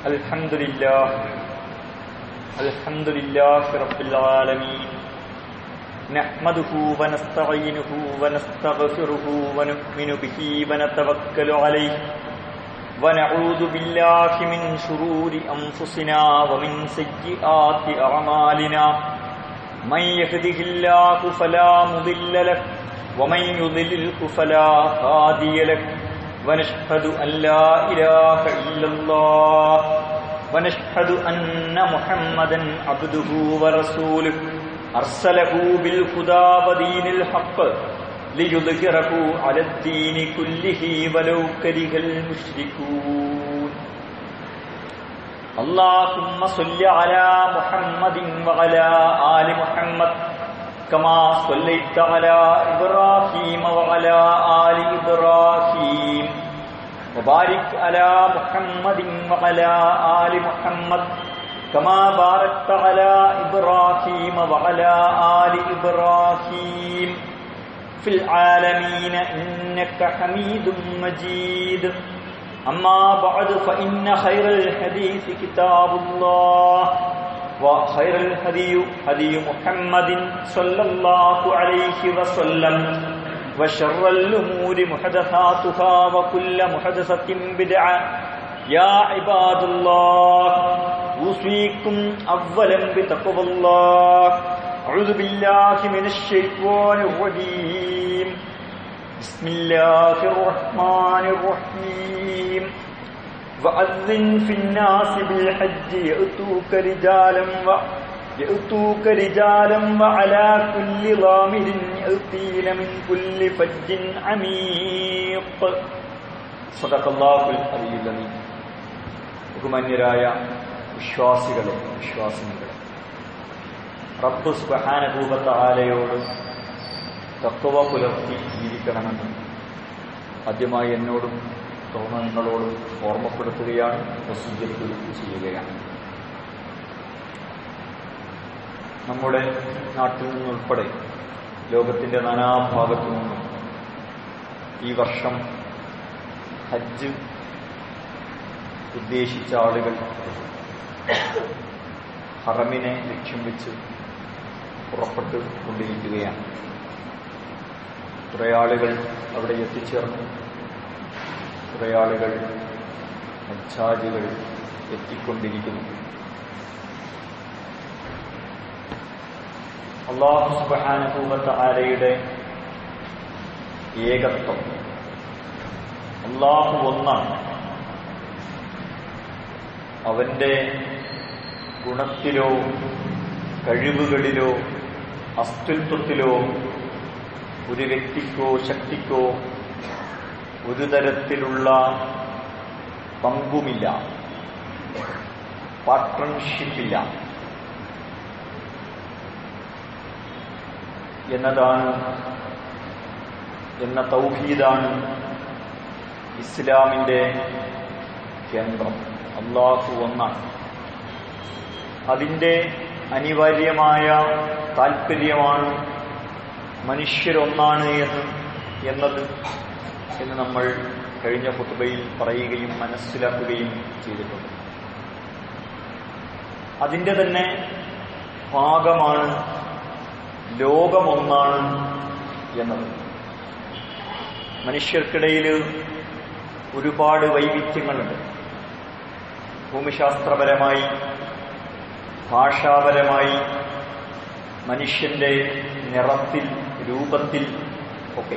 الحمد لله الحمد لله رب العالمين نحمده ونستعينه ونستغفره ونؤمن به ونتوكل عليه ونعوذ بالله من شرور أنفسنا ومن سيئات أعمالنا من يهده الله فلا مضل له ومن يضلله فلا هادي له ونشهد أن لا إله إلا الله ونشهد أن محمدا عبده ورسوله أرسله بالهدى ودين الحق ليظهره على الدين كله ولو كره المشركون اللهم صل على محمد وعلى آل محمد كما صليت على إبراهيم وعلى آل إبراهيم وبارك على محمد وعلى آل محمد كما باركت على إبراهيم وعلى آل إبراهيم في العالمين إنك حميد مجيد أما بعد فإن خير الحديث كتاب الله وخير الهدي هدي محمد صلى الله عليه وسلم وشر الأمور محدثاتها وكل محدثة بدعة يا عباد الله أوصيكم أولا بتقوى الله أعوذ بالله من الشيطان الرجيم بسم الله الرحمن الرحيم وأذن في الناس بالحج يأتوك رجالا و يأتوك رجالا وعلى كل ضامر يأتين من كل فج عميق صدق الله العلي العظيم ബഹുമാന്യരായ വിശ്വാസികളെ വിശ്വാസിനികളെ റബ്ബ് സുബഹാനഭൂപത്ത ആലയോട് തത്വ പുലർത്തി ജീവിക്കണമെന്ന് ആദ്യമായി എന്നോടും തുറന്ന് നിങ്ങളോടും ഓർമ്മപ്പെടുത്തുകയാണ് വസീയത്ത് ചെയ്യുകയാണ് നമ്മുടെ നാട്ടിൽ നിന്നുൾപ്പെടെ ലോകത്തിന്റെ നാനാഭാഗത്തു നിന്നും ഈ വർഷം ഹജ്ജ് ഉദ്ദേശിച്ച ആളുകൾ ഹറമിനെ ലക്ഷ്യം വെച്ച് പുറപ്പെട്ടു കൊണ്ടിരിക്കുകയാണ് കുറേ ആളുകൾ അവിടെ എത്തിച്ചേർന്നു കുറേ ആളുകൾ ഹജ്ജാജികൾ എത്തിക്കൊണ്ടിരിക്കുന്നു അള്ളാഹു സുബാനുഭൂമത്ത ആരയുടെ ഏകത്വം അള്ളാഹു ഒന്നാണ് അവന്റെ ഗുണത്തിലോ കഴിവുകളിലോ അസ്തിത്വത്തിലോ ഒരു വ്യക്തിക്കോ ശക്തിക്കോ ഒരു തരത്തിലുള്ള പങ്കുമില്ല പാർട്ട്ണർഷിപ്പില്ല എന്നതാണ് എന്ന തൗഹീദാണ് ഇസ്ലാമിന്റെ കേന്ദ്രം അള്ളാഹു ഒന്നാണ് അതിന്റെ അനിവാര്യമായ താല്പര്യമാണ് മനുഷ്യരൊന്നാണ് എന്ന് എന്നത് എന്ന് നമ്മൾ കഴിഞ്ഞ കുത്തുബയിൽ പറയുകയും മനസ്സിലാക്കുകയും ചെയ്തിട്ടുണ്ട് അതിന്റെ തന്നെ ഭാഗമാണ് ലോകമൊന്നാണ് എന്നത് മനുഷ്യർക്കിടയിൽ ഒരുപാട് വൈവിധ്യങ്ങളുണ്ട് ഭൂമിശാസ്ത്രപരമായി ഭാഷാപരമായി മനുഷ്യന്റെ നിറത്തിൽ രൂപത്തിൽ ഒക്കെ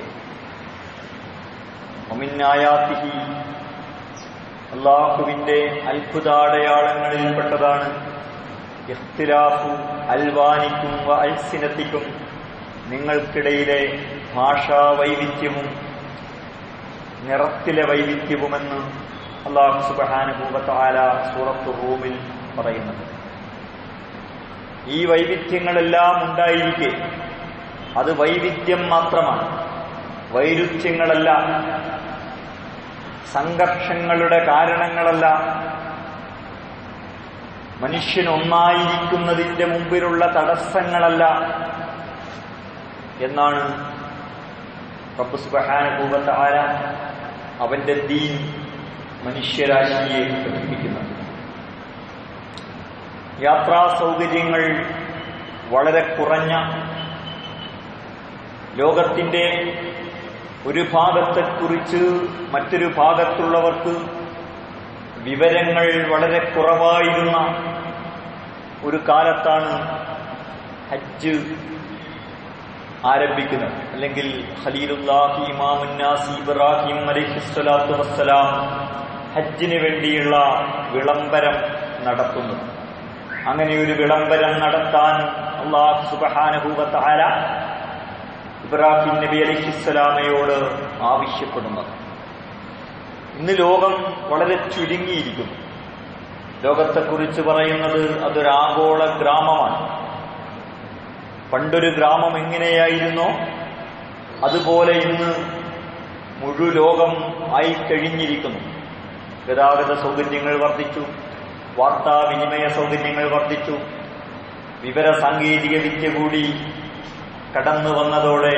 ഒമിന്നായാത്തിഹി അള്ളാഹുവിന്റെ അത്ഭുതാടയാളങ്ങളിൽപ്പെട്ടതാണ് ഇഖ്തിലാഫു അൽവാനിക്കും വ അൽസിനത്തിക്കും നിങ്ങൾക്കിടയിലെ ഭാഷാ വൈവിധ്യവും നിറത്തിലെ വൈവിധ്യവുമെന്ന് അള്ളാഹു സുബഹാനുഭൂവത്താല സൂറത്ത് റൂമിൽ പറയുന്നത് ഈ വൈവിധ്യങ്ങളെല്ലാം ഉണ്ടായിരിക്കെ അത് വൈവിധ്യം മാത്രമാണ് വൈരുദ്ധ്യങ്ങളല്ല സംഘർഷങ്ങളുടെ കാരണങ്ങളല്ല മനുഷ്യൻ ഒന്നായിരിക്കുന്നതിന്റെ മുമ്പിലുള്ള തടസ്സങ്ങളല്ല എന്നാണ് റബ്ബ് സുബഹാനുഭൂവത്ത ആര അവന്റെ ദീൻ മനുഷ്യരാശിയെ പഠിപ്പിക്കുന്നത് യാത്രാ സൗകര്യങ്ങൾ വളരെ കുറഞ്ഞ ലോകത്തിന്റെ ഒരു ഭാഗത്തെക്കുറിച്ച് മറ്റൊരു ഭാഗത്തുള്ളവർക്ക് വിവരങ്ങൾ വളരെ കുറവായിരുന്ന ഒരു കാലത്താണ് ഹജ്ജ് ആരംഭിക്കുന്നത് അല്ലെങ്കിൽ ഖലീലുല്ലാഹി ഇമാമുന്നാസി ഇബ്രാഹിം അലൈഹിസ്വലാത്തു വസ്സലാം ഹജ്ജിന് വേണ്ടിയുള്ള വിളംബരം നടത്തുന്നത് അങ്ങനെ ഒരു വിളംബരം നടത്താൻ അള്ളാഹു സുബഹാനഹൂവത്താല ഇബ്രാഹിം നബി അലൈഹിസ്സലാമയോട് ആവശ്യപ്പെടുന്നത് ഇന്ന് ലോകം വളരെ ചുരുങ്ങിയിരിക്കുന്നു ലോകത്തെക്കുറിച്ച് പറയുന്നത് അതൊരാഗോള ഗ്രാമമാണ് പണ്ടൊരു ഗ്രാമം എങ്ങനെയായിരുന്നോ അതുപോലെ ഇന്ന് മുഴു ലോകം ആയി കഴിഞ്ഞിരിക്കുന്നു ഗതാഗത സൗകര്യങ്ങൾ വർദ്ധിച്ചു വാർത്താവിനിമയ സൗകര്യങ്ങൾ വർദ്ധിച്ചു വിവര സാങ്കേതിക വിദ്യ കൂടി കടന്നു വന്നതോടെ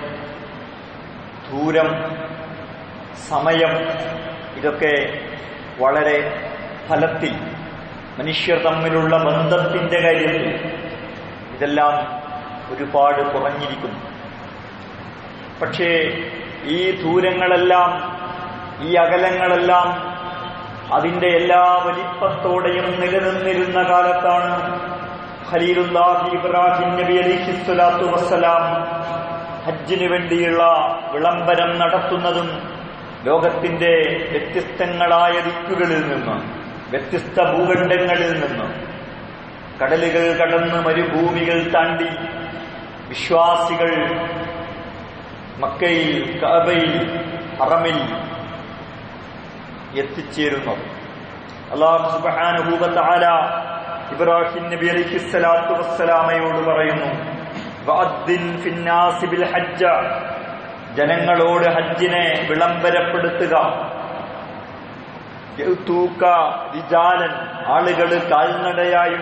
ദൂരം സമയം ഇതൊക്കെ വളരെ ഫലത്തിൽ മനുഷ്യർ തമ്മിലുള്ള ബന്ധത്തിന്റെ കാര്യത്തിൽ ഇതെല്ലാം ഒരുപാട് കുറഞ്ഞിരിക്കുന്നു പക്ഷേ ഈ ദൂരങ്ങളെല്ലാം ഈ അകലങ്ങളെല്ലാം അതിന്റെ എല്ലാ വലിപ്പത്തോടെയും നിലനിന്നിരുന്ന കാലത്താണ് ഖലീലുല്ലാഹി ഇബ്രാഹിം നബി അലിഹിസ്വലാത്തു വസ്സലാം ഹജ്ജിന് വേണ്ടിയുള്ള വിളംബരം നടത്തുന്നതും ലോകത്തിന്റെ വ്യത്യസ്തങ്ങളായ ദിക്കുകളിൽ നിന്ന് വ്യത്യസ്ത ഭൂഖണ്ഡങ്ങളിൽ നിന്ന് കടലുകൾ കടന്ന് മരുഭൂമികൾ താണ്ടി വിശ്വാസികൾ മക്കയിൽ കഅബയിൽ ഹറമിൽ എത്തിച്ചേരുന്നു അള്ളാഹു സുബ്ഹാനഹു ഇബ്രാഹിം നബി അലൈഹിസ്സലാത്തു വസ്സലാമയോട് പറയുന്നു വഅദ്ദിൻ ഫിന്നാസി ബിൽ ഹജ്ജ ജനങ്ങളോട് ഹജ്ജിനെ വിളംബരപ്പെടുത്തുക യൗതൂക റിജാലൻ ആളുകൾ കാൽനടയായും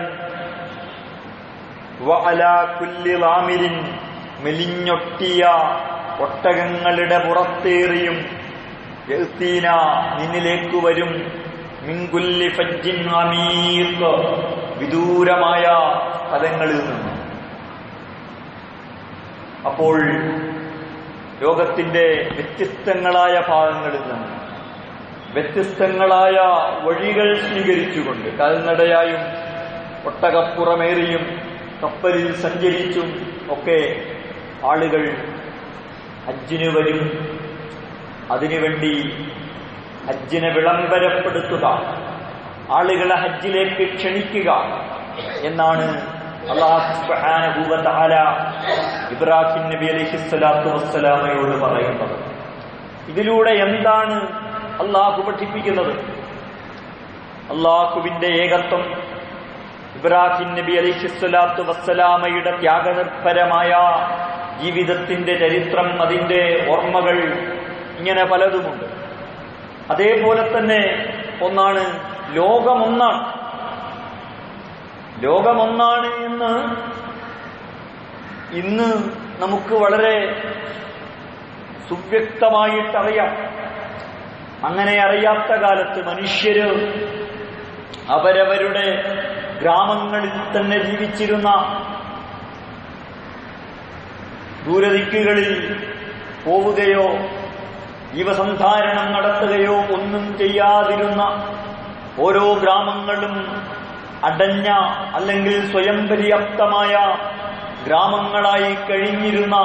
വഅലാ കുല്ലി റാമിലിൻ മെലിഞ്ഞൊട്ടിയ ഒട്ടകങ്ങളുടെ പുറത്തേറിയും യൗതീന നിന്നിലേക്ക് വരും മിൻകുല്ലി ഫജ്ജിൻ അമീഖ് വിദൂരമായ സ്ഥലങ്ങളിൽ നിന്ന് അപ്പോൾ ലോകത്തിന്റെ വ്യത്യസ്തങ്ങളായ ഭാഗങ്ങളിൽ നിന്ന് വ്യത്യസ്തങ്ങളായ വഴികൾ സ്വീകരിച്ചുകൊണ്ട് കാൽനടയായും ഒട്ടകപ്പുറമേറിയും കപ്പലിൽ സഞ്ചരിച്ചും ഒക്കെ ആളുകൾ ഹജ്ജിന് വരും അതിനുവേണ്ടി ഹജ്ജിനെ വിളംബരപ്പെടുത്തുക ആളുകളെ ഹജ്ജിലേക്ക് ക്ഷണിക്കുക എന്നാണ് അള്ളാഹുബാന ഇബ്രാഹിം നബി അലഹിസ്വലാത്തു വസ്സലാമയോട് പറയുന്നത് ഇതിലൂടെ എന്താണ് അള്ളാഹു പഠിപ്പിക്കുന്നത് അള്ളാഹുവിന്റെ ഏകത്വം ഇബ്രാഹിം നബി അലിഹിസ്വലാത്തു വസ്സലാമയുടെ ത്യാഗനിർഭരമായ ജീവിതത്തിന്റെ ചരിത്രം അതിന്റെ ഓർമ്മകൾ ഇങ്ങനെ പലതുമുണ്ട് അതേപോലെ തന്നെ ഒന്നാണ് ലോകമൊന്നാണ് ലോകമൊന്നാണ് എന്ന് ഇന്ന് നമുക്ക് വളരെ സുവ്യക്തമായിട്ടറിയാം അങ്ങനെ അറിയാത്ത കാലത്ത് മനുഷ്യര് അവരവരുടെ ഗ്രാമങ്ങളിൽ തന്നെ ജീവിച്ചിരുന്ന ദൂരദിക്കുകളിൽ പോവുകയോ ജീവസന്ധാരണം നടത്തുകയോ ഒന്നും ചെയ്യാതിരുന്ന ഓരോ ഗ്രാമങ്ങളും അടഞ്ഞ അല്ലെങ്കിൽ സ്വയം പര്യാപ്തമായ ഗ്രാമങ്ങളായി കഴിഞ്ഞിരുന്ന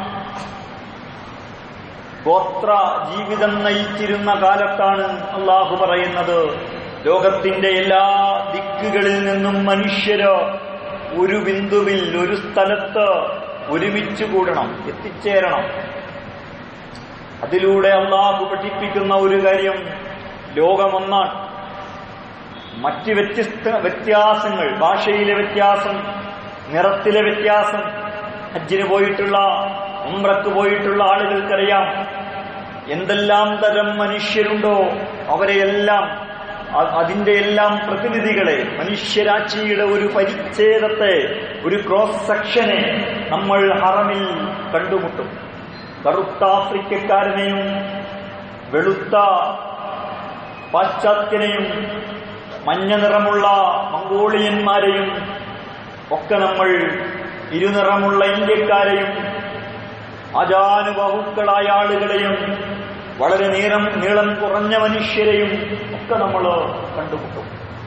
ഗോത്ര ജീവിതം നയിച്ചിരുന്ന കാലത്താണ് അള്ളാഹു പറയുന്നത് ലോകത്തിന്റെ എല്ലാ ദിക്കുകളിൽ നിന്നും മനുഷ്യര് ഒരു ബിന്ദുവിൽ ഒരു സ്ഥലത്ത് ഒരുമിച്ച് കൂടണം എത്തിച്ചേരണം അതിലൂടെ അള്ളാഹു പഠിപ്പിക്കുന്ന ഒരു കാര്യം ലോകമൊന്നാണ് മറ്റ് വ്യത്യസ്ത വ്യത്യാസങ്ങൾ ഭാഷയിലെ വ്യത്യാസം നിറത്തിലെ വ്യത്യാസം ഹജ്ജിന് പോയിട്ടുള്ള ഉംറക്ക് പോയിട്ടുള്ള ആളുകൾക്കറിയാം എന്തെല്ലാം തരം മനുഷ്യരുണ്ടോ അവരെയെല്ലാം അ- അതിന്റെ എല്ലാം പ്രതിനിധികളെ മനുഷ്യരാശിയുടെ ഒരു പരിച്ഛേദത്തെ ഒരു ക്രോസ് സെക്ഷനെ നമ്മൾ ഹറമിൽ കണ്ടുമുട്ടും കറുത്ത ആഫ്രിക്കക്കാരനെയും വെളുത്ത പാശ്ചാത്യനെയും മഞ്ഞ നിറമുള്ള മംഗോളിയന്മാരെയും ഒക്കെ നമ്മൾ ഇരുനിറമുള്ള ഇന്ത്യക്കാരെയും ആജാനുബാഹുക്കളായ ആളുകളെയും വളരെ നീളം നീളം കുറഞ്ഞ മനുഷ്യരെയും ഒക്കെ നമ്മൾ കണ്ടുമുട്ടും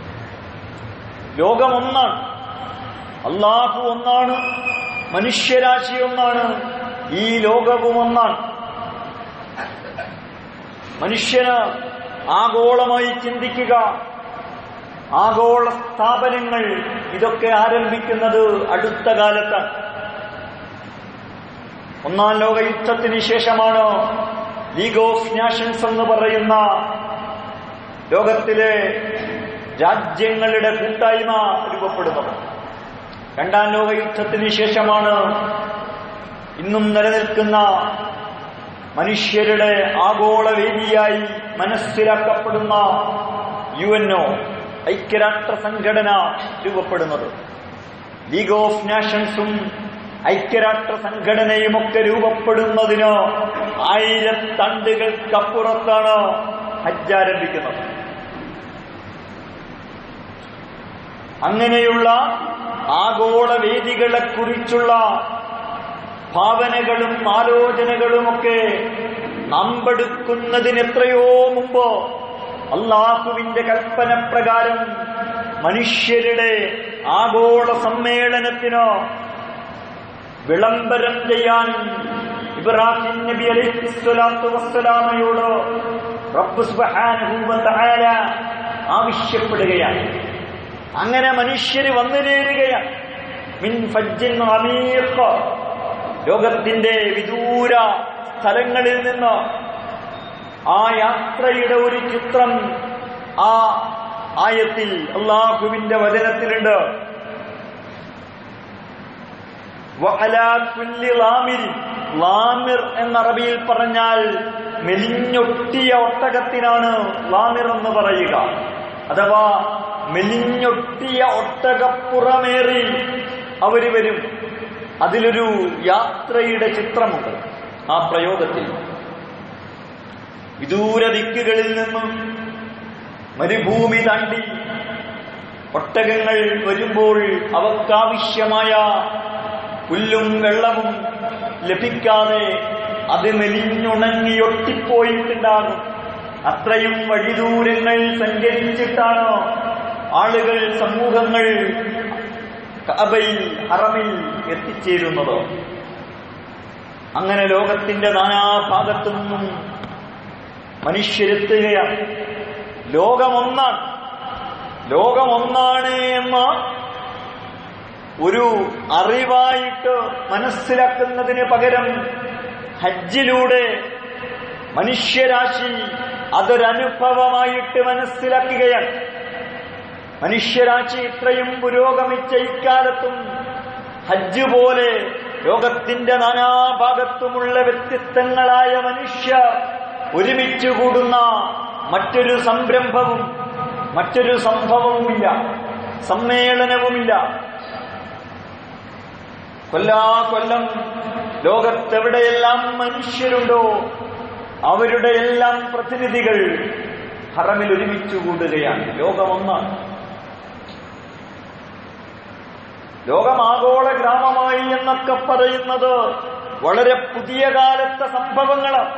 ലോകം ഒന്നാണ് അള്ളാഹു ഒന്നാണ് മനുഷ്യരാശി ഒന്നാണ് ഈ ലോകവും ഒന്നാണ് മനുഷ്യന് ആഗോളമായി ചിന്തിക്കുക ആഗോള സ്ഥാപനങ്ങൾ ഇതൊക്കെ ആരംഭിക്കുന്നത് അടുത്ത കാലത്താണ് ഒന്നാം ലോക യുദ്ധത്തിന് ശേഷമാണ് ലീഗ് ഓഫ് നാഷൻസ് എന്ന് പറയുന്ന ലോകത്തിലെ രാജ്യങ്ങളുടെ കൂട്ടായ്മ രൂപപ്പെടുന്നത് രണ്ടാം ലോക യുദ്ധത്തിന് ശേഷമാണ് ഇന്നും നിലനിൽക്കുന്ന മനുഷ്യരുടെ ആഗോള വേദിയായി മനസ്സിലാക്കപ്പെടുന്ന യു എൻഒ ഐക്യരാഷ്ട്ര സംഘടന രൂപപ്പെടുന്നത് ലീഗ് ഓഫ് നാഷൻസും ഐക്യരാഷ്ട്ര സംഘടനയുമൊക്കെ രൂപപ്പെടുന്നതിന് ആയിരത്തണ്ടുകൾക്കപ്പുറത്താണ് ഹജ്ജ് ആരംഭിക്കുന്നത് അങ്ങനെയുള്ള ആഗോള വേദികളെക്കുറിച്ചുള്ള ഭാവനകളും ആലോചനകളുമൊക്കെ നമ്പെടുക്കുന്നതിന് എത്രയോ മുമ്പ് അള്ളാഹുവിന്റെ കൽപ്പന പ്രകാരം മനുഷ്യരുടെ ആഗോള സമ്മേളനത്തിന് വിളംബരം ചെയ്യാൻ ഇബ്രാഹിം നബി അലൈഹി സ്വലാത്തു വസ്സലാമയോട് റബ്ബ് സുബ്ഹാനഹു വ തആല ആവശ്യപ്പെടുകയാണ് അങ്ങനെ മനുഷ്യര് വന്നു ചേരുകയാണ് മിൻ ഫജ്ജിൻ അമീഖ് ലോകത്തിന്റെ വിദൂര സ്ഥലങ്ങളിൽ നിന്ന് ആ യാത്രയുടെ ഒരു ചിത്രം ആ ആയത്തിൽ അള്ളാഹുവിന്റെ വചനത്തിലുണ്ട് വഅലാ കുല്ലി ലാമിരിൻ ലാമിർ എന്ന അറബിയിൽ പറഞ്ഞാൽ മെലിഞ്ഞൊട്ടിയ ഒട്ടകത്തിനാണ് ലാമിർ എന്ന് പറയുക അഥവാ മെലിഞ്ഞൊട്ടിയ ഒട്ടകപ്പുറമേറി അവര് വരും അതിലൊരു യാത്രയുടെ ചിത്രമുണ്ട് ആ പ്രയോഗത്തിൽ വിദൂര ദിക്കുകളിൽ നിന്നും മരുഭൂമി താണ്ടി ഒട്ടകങ്ങൾ വരുമ്പോൾ അവക്കാവശ്യമായ പുല്ലും വെള്ളവും ലഭിക്കാതെ അത് മെലിഞ്ഞുണങ്ങിയൊട്ടിപ്പോയിട്ടുണ്ടാകും അത്രയും വഴിദൂരങ്ങൾ സഞ്ചരിച്ചിട്ടാണ് ആളുകൾ സമൂഹങ്ങൾ കഅബയിൽ ഹറമിൽ എത്തിച്ചേരുന്നത് അങ്ങനെ ലോകത്തിന്റെ നാനാഭാഗത്തു നിന്നും മനുഷ്യരെത്തുകയാണ് ലോകമൊന്നാണ് ലോകമൊന്നാണ് എന്ന ഒരു അറിവായിട്ട് മനസ്സിലാക്കുന്നതിന് പകരം ഹജ്ജിലൂടെ മനുഷ്യരാശി അതൊരനുഭവമായിട്ട് മനസ്സിലാക്കുകയാണ് മനുഷ്യരാശി ഇത്രയും പുരോഗമിച്ച ഇക്കാലത്തും ഹജ്ജ് പോലെ ലോകത്തിന്റെ നാനാഭാഗത്തുമുള്ള വ്യത്യസ്തങ്ങളായ മനുഷ്യർ ഒരുമിച്ച് കൂടുന്ന മറ്റൊരു സംരംഭവും മറ്റൊരു സംഭവവുമില്ല സമ്മേളനവുമില്ല കൊല്ലാ കൊല്ലം ലോകത്തെവിടെയെല്ലാം മനുഷ്യരുണ്ടോ അവരുടെ എല്ലാം പ്രതിനിധികൾ ഹറമിൽ ഒരുമിച്ച് കൂടുകയാണ് ലോകമൊന്നാണ് ലോകമാഗോള ഗ്രാമമായി എന്നൊക്കെ പറയുന്നത് വളരെ പുതിയ കാലത്തെ സംഭവങ്ങളാണ്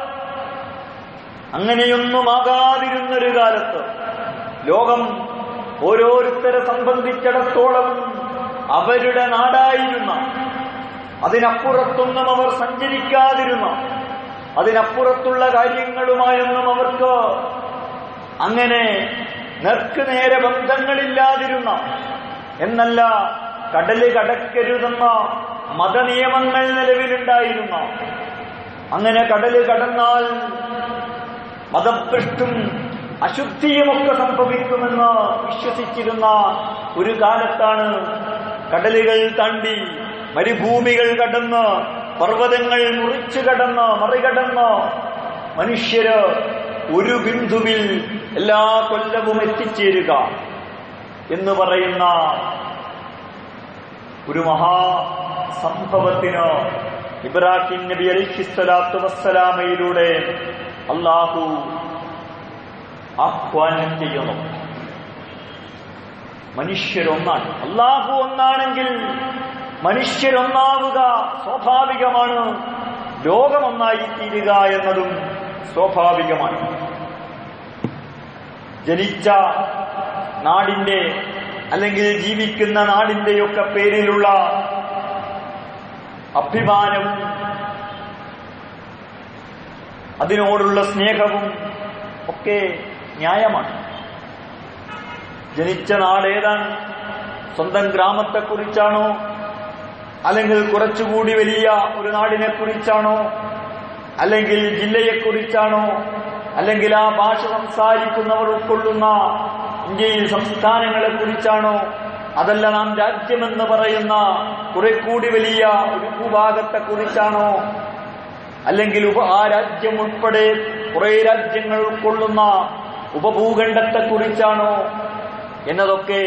അങ്ങനെയൊന്നുമാകാതിരുന്നൊരു കാലത്ത് ലോകം ഓരോരുത്തരെ സംബന്ധിച്ചിടത്തോളം അവരുടെ നാടായിരുന്ന അതിനപ്പുറത്തൊന്നും അവർ സഞ്ചരിക്കാതിരുന്ന അതിനപ്പുറത്തുള്ള കാര്യങ്ങളുമായൊന്നും അവർക്ക് അങ്ങനെ നേർക്കുനേരെ ബന്ധങ്ങളില്ലാതിരുന്ന എന്നല്ല കടല് കടക്കരുതെന്ന മതനിയമങ്ങൾ നിലവിലുണ്ടായിരുന്ന അങ്ങനെ കടല് കടന്നാൽ മതഭ്രഷ്ടും അശുദ്ധിയുമൊക്കെ സംഭവിക്കുമെന്ന് വിശ്വസിച്ചിരുന്ന ഒരു കാലത്താണ് കടലുകൾ താണ്ടി മരുഭൂമികൾ കടന്ന് പർവ്വതങ്ങൾ മുറിച്ചു കടന്ന് മറികടന്ന് മനുഷ്യര് ഒരു ബിന്ദുവിൽ എല്ലാ കൊല്ലവും എത്തിച്ചേരുക എന്ന് പറയുന്ന ഒരു മഹാ സംഭവത്തിന് ഇബ്രാഹിം നബി അലിഹിസ്വലാത്തു വസ്സലാമയിലൂടെ അള്ളാഹു ആഹ്വാനം ചെയ്യുന്നു മനുഷ്യരൊന്നാണ് അള്ളാഹു ഒന്നാണെങ്കിൽ മനുഷ്യരൊന്നാവുക സ്വാഭാവികമാണ് ലോകമൊന്നായി തീരുക എന്നതും സ്വാഭാവികമാണ് ജനിച്ച നാടിന്റെ അല്ലെങ്കിൽ ജീവിക്കുന്ന നാടിന്റെയൊക്കെ പേരിലുള്ള അഭിമാനവും അതിനോടുള്ള സ്നേഹവും ഒക്കെ ന്യായമാണ് ജനിച്ച നാട് ഏതാണ് സ്വന്തം ഗ്രാമത്തെക്കുറിച്ചാണോ അല്ലെങ്കിൽ കുറച്ചുകൂടി വലിയ ഒരു നാടിനെ കുറിച്ചാണോ അല്ലെങ്കിൽ ജില്ലയെക്കുറിച്ചാണോ അല്ലെങ്കിൽ ആ ഭാഷ സംസാരിക്കുന്നവർ ഉൾക്കൊള്ളുന്ന ഇന്ത്യയിൽ സംസ്ഥാനങ്ങളെ കുറിച്ചാണോ അതല്ല നാം രാജ്യമെന്ന് പറയുന്ന കുറെ കൂടി വലിയ ഒരു ഭൂഭാഗത്തെ കുറിച്ചാണോ അല്ലെങ്കിൽ ഉപ ആ രാജ്യം ഉൾപ്പെടെ കുറെ രാജ്യങ്ങൾ ഉൾക്കൊള്ളുന്ന ഉപഭൂഖണ്ഡത്തെ കുറിച്ചാണോ എന്നതൊക്കെ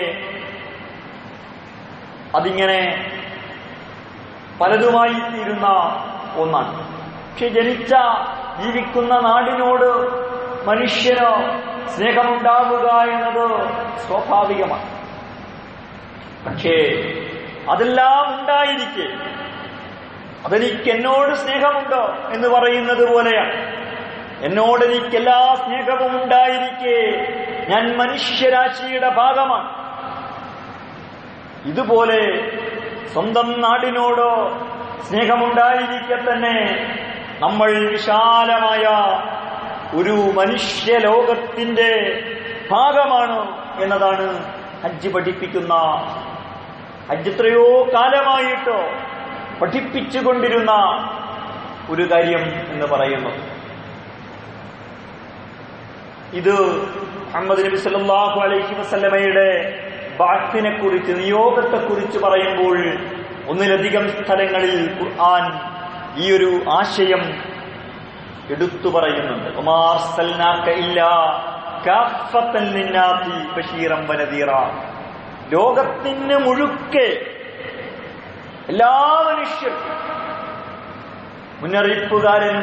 അതിങ്ങനെ പലതുമായി തീരുന്ന ഒന്നാണ് പക്ഷെ ജനിച്ച ജീവിക്കുന്ന നാടിനോട് മനുഷ്യന് സ്നേഹമുണ്ടാവുക എന്നത് സ്വാഭാവികമാണ് പക്ഷേ അതെല്ലാം ഉണ്ടായിരിക്കെ അതെനിക്ക് എന്നോട് സ്നേഹമുണ്ടോ എന്ന് പറയുന്നത് പോലെയാണ് എന്നോട് എനിക്ക് എല്ലാ സ്നേഹവും ഉണ്ടായിരിക്കെ ഞാൻ മനുഷ്യരാശിയുടെ ഭാഗമാണ് ഇതുപോലെ സ്വന്തം നാടിനോടോ സ്നേഹമുണ്ടായിരിക്കെ തന്നെ നമ്മൾ വിശാലമായ ഒരു മനുഷ്യലോകത്തിന്റെ ഭാഗമാണ് എന്നതാണ് ഹജ്ജ് പഠിപ്പിക്കുന്ന ഹജ്ജ് എത്രയോ കാലമായിട്ടോ പഠിപ്പിച്ചുകൊണ്ടിരുന്ന ഒരു കാര്യം എന്ന് പറയുന്നു ഇത് മുഹമ്മദ് നബി സല്ലല്ലാഹു അലൈഹി വസല്ലമയുടെ ബാത്തിനെ കുറിച്ച് നിയോഗത്തെ കുറിച്ച് പറയുമ്പോൾ ഒന്നിലധികം സ്ഥലങ്ങളിൽ ഖുർആൻ ഈ ഒരു ആശയം എടുത്തു പറയുന്നുണ്ട് ഉമാർ സൽനാക്ക ഇല്ലാ കാഫത്തൻ ലിന്നാസി ബശീറൻ വനദീറ ലോകത്തിന് മുഴുക്കെ എല്ലാ മനുഷ്യർക്കും മുന്നറിയിപ്പുകാരനും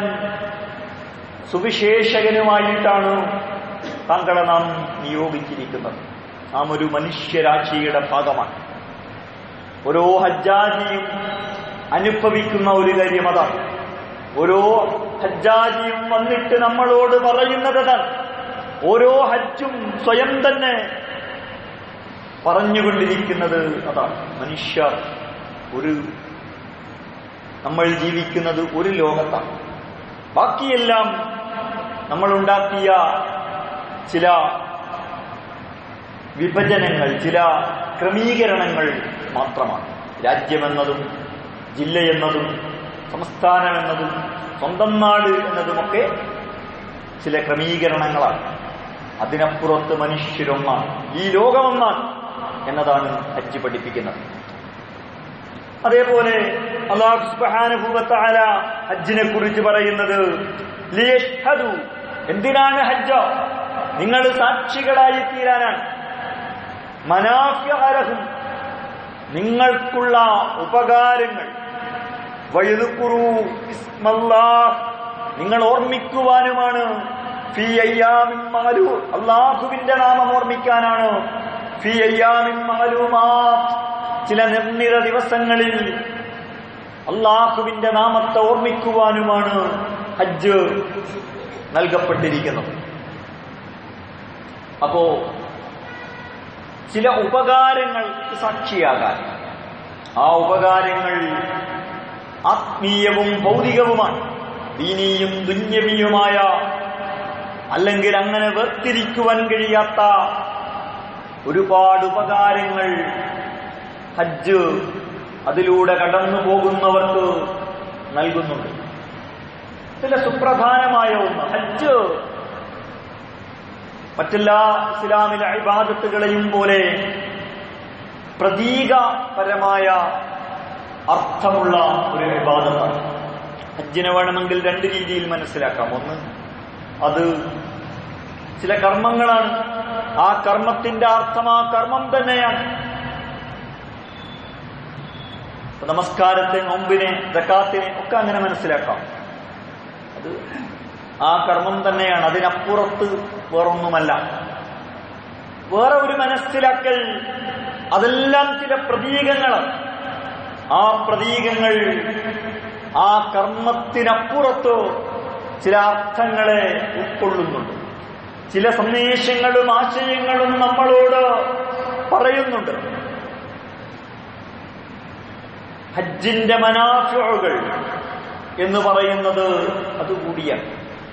സുവിശേഷകനുമായിട്ടാണ് താങ്കളെ നാം നിയോഗിച്ചിരിക്കുന്നത് നാം ഒരു മനുഷ്യരാശിയുടെ ഭാഗമാണ് ഓരോ ഹജ്ജാജിയും അനുഭവിക്കുന്ന ഒരു കാര്യം അതാണ് ഓരോ ഹജ്ജാജിയും വന്നിട്ട് നമ്മളോട് പറയുന്നത് അതാണ് ഓരോ ഹജ്ജും സ്വയം തന്നെ പറഞ്ഞുകൊണ്ടിരിക്കുന്നത് അതാണ് മനുഷ്യർ ഒരു നമ്മൾ ജീവിക്കുന്നത് ഒരു ലോകത്താണ് ബാക്കിയെല്ലാം നമ്മൾ ഉണ്ടാക്കിയ ചില വിഭജനങ്ങൾ ചില ക്രമീകരണങ്ങൾ മാത്രമാണ് രാജ്യമെന്നതും ജില്ലയെന്നതും സംസ്ഥാനമെന്നതും സ്വന്തം നാട് എന്നതുമൊക്കെ ചില ക്രമീകരണങ്ങളാണ് അതിനപ്പുറത്ത് മനുഷ്യരൊന്നാണ് ഈ ലോകമൊന്നാണ് എന്നതാണ് ഹജ്ജ് പഠിപ്പിക്കുന്നത് അതേപോലെ അള്ളാഹു സുബ്ഹാനഹു വ തആല ഹജ്ജിനെ കുറിച്ച് പറയുന്നത് ലിയഷ്ഹദു എന്തിനാണ് ഹജ്ജ് നിങ്ങൾ സാക്ഷികളായി തീരാനാണ് മനാഫ്യഹലഹും നിങ്ങൾക്കുള്ള ഉപകാരങ്ങൾ വഴുതുക്കുറു ഇസ്മല്ലാഹ് നിങ്ങൾ ഓർമ്മിക്കുവാനുമാണ് ഫി അയ്യാമിൻ മാലൂ അള്ളാഹുവിന്റെ നാമം ഓർമ്മിക്കാനാണ് ഫി അയ്യാമിൻ മാലൂമാത്ത് ചില നിർണിത ദിവസങ്ങളിൽ അള്ളാഹുവിന്റെ നാമത്തെ ഓർമ്മിക്കുവാനുമാണ് ഹജ്ജ് നൽകപ്പെട്ടിരിക്കുന്നത് അപ്പോ ചില ഉപകാരങ്ങൾക്ക് സാക്ഷിയാകാൻ ആ ഉപകാരങ്ങൾ ആത്മീയവും ഭൗതികവുമാണ് ദീനീയും ദുന്യവിയുമായ അല്ലെങ്കിൽ അങ്ങനെ വേർതിരിക്കുവാൻ കഴിയാത്ത ഒരുപാട് ഉപകാരങ്ങൾ ഹജ്ജ് അതിലൂടെ കടന്നു പോകുന്നവർക്ക് നൽകുന്നുണ്ട് ചില സുപ്രധാനമായ ഒന്ന് ഹജ്ജ് മറ്റെല്ലാ ഇസ്ലാമിലെ ഇബാദത്തുകളെയും പോലെ പ്രതീകപരമായ അർത്ഥമുള്ള ഒരു വിവാദത്താണ് ഹജ്ജിനെ വേണമെങ്കിൽ രണ്ട് രീതിയിൽ മനസ്സിലാക്കാം ഒന്ന് അത് ചില കർമ്മങ്ങളാണ് ആ കർമ്മത്തിന്റെ അർത്ഥം ആ കർമ്മം തന്നെയാണ് ഇപ്പൊ നമസ്കാരത്തെ നോമ്പിനെ ജക്കാത്തിനെ ഒക്കെ അങ്ങനെ മനസ്സിലാക്കാം അത് ആ കർമ്മം തന്നെയാണ് അതിനപ്പുറത്ത് വേറൊന്നുമല്ല വേറെ ഒരു മനസ്സിലാക്കൽ അതെല്ലാം ചില പ്രതീകങ്ങളാണ് ആ പ്രതീകങ്ങൾ ആ കർമ്മത്തിനപ്പുറത്ത് ചില അർത്ഥങ്ങളെ ഉൾക്കൊള്ളുന്നുണ്ട് ചില സന്ദേശങ്ങളും ആശയങ്ങളും നമ്മളോട് പറയുന്നുണ്ട് ഹജ്ജിന്റെ മനാഫുകൾ എന്ന് പറയുന്നത് അതുകൂടിയാണ്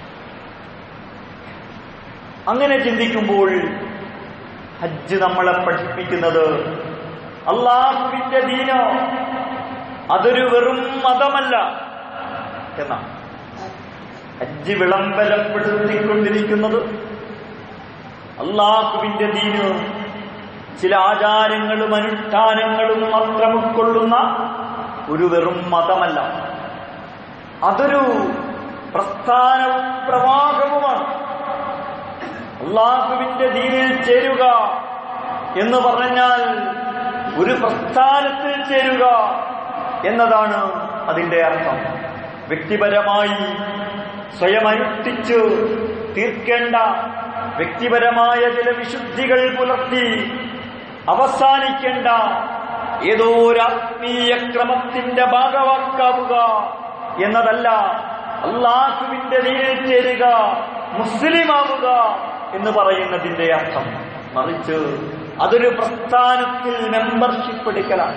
അങ്ങനെ ചിന്തിക്കുമ്പോൾ ഹജ്ജ് നമ്മളെ പഠിപ്പിക്കുന്നത് അള്ളാഹുവിന്റെ ദീനോ അതൊരു വെറും മതമല്ല എന്നാണ് ഹജ്ജ് വിളംബരപ്പെടുത്തിക്കൊണ്ടിരിക്കുന്നത് അള്ളാഹുവിന്റെ ദീന് ചില ആചാരങ്ങളും അനുഷ്ഠാനങ്ങളും മാത്രം ഉൾക്കൊള്ളുന്ന ഒരു വെറും മതമല്ല അതൊരു പ്രസ്ഥാനവും പ്രവാഹവുമാണ് അള്ളാഹുവിന്റെ ദീനിൽ ചേരുക എന്ന് പറഞ്ഞാൽ ഒരു പ്രസ്ഥാനത്തിൽ ചേരുക എന്നതാണ് അതിന്റെ അർത്ഥം വ്യക്തിപരമായി സ്വയം അനുഷ്ഠിച്ച് തീർക്കേണ്ട വ്യക്തിപരമായ ചില വിശുദ്ധികൾ പുലർത്തി അവസാനിക്കേണ്ട ഏതോ ഒരു ആത്മീയ ക്രമത്തിന്റെ ഭാഗവാക്കാവുക എന്നതല്ല അള്ളാഹുവിന്റെ ദീനിൽ ചേരുക മുസ്ലിമാവുക എന്ന് പറയുന്നതിന്റെ അർത്ഥം മറിച്ച് അതൊരു പ്രസ്ഥാനത്തിൽ മെമ്പർഷിപ്പ് എടുക്കലാണ്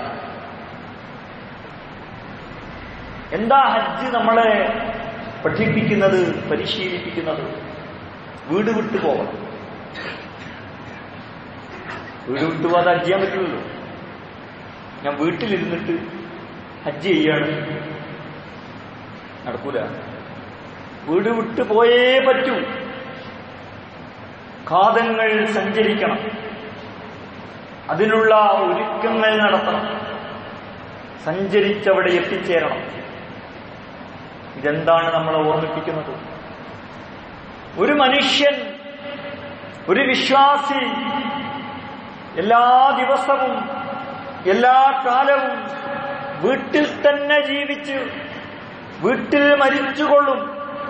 എന്താ ഹജ്ജ് നമ്മളെ പഠിപ്പിക്കുന്നത് പരിശീലിപ്പിക്കുന്നത് വീട് വിട്ടു പോകണം വീട് വിട്ടു പോകാതെ ഹജ്ജ് ചെയ്യാൻ പറ്റില്ലല്ലോ ഞാൻ വീട്ടിലിരുന്നിട്ട് ഹജ്ജ് ചെയ്യാണ് നടക്കൂല വീട് വിട്ടു പോയേ പറ്റൂ ഘാതങ്ങൾ സഞ്ചരിക്കണം അതിനുള്ള ഒരുക്കങ്ങൾ നടത്തണം സഞ്ചരിച്ചവിടെ എത്തിച്ചേരണം ഇതെന്താണ് നമ്മളെ ഓർമ്മിപ്പിക്കുന്നത് ഒരു മനുഷ്യൻ ഒരു വിശ്വാസി എല്ലാ ദിവസവും എല്ലാ കാലവും വീട്ടിൽ തന്നെ ജീവിച്ച് വീട്ടിൽ മരിച്ചുകൊള്ളും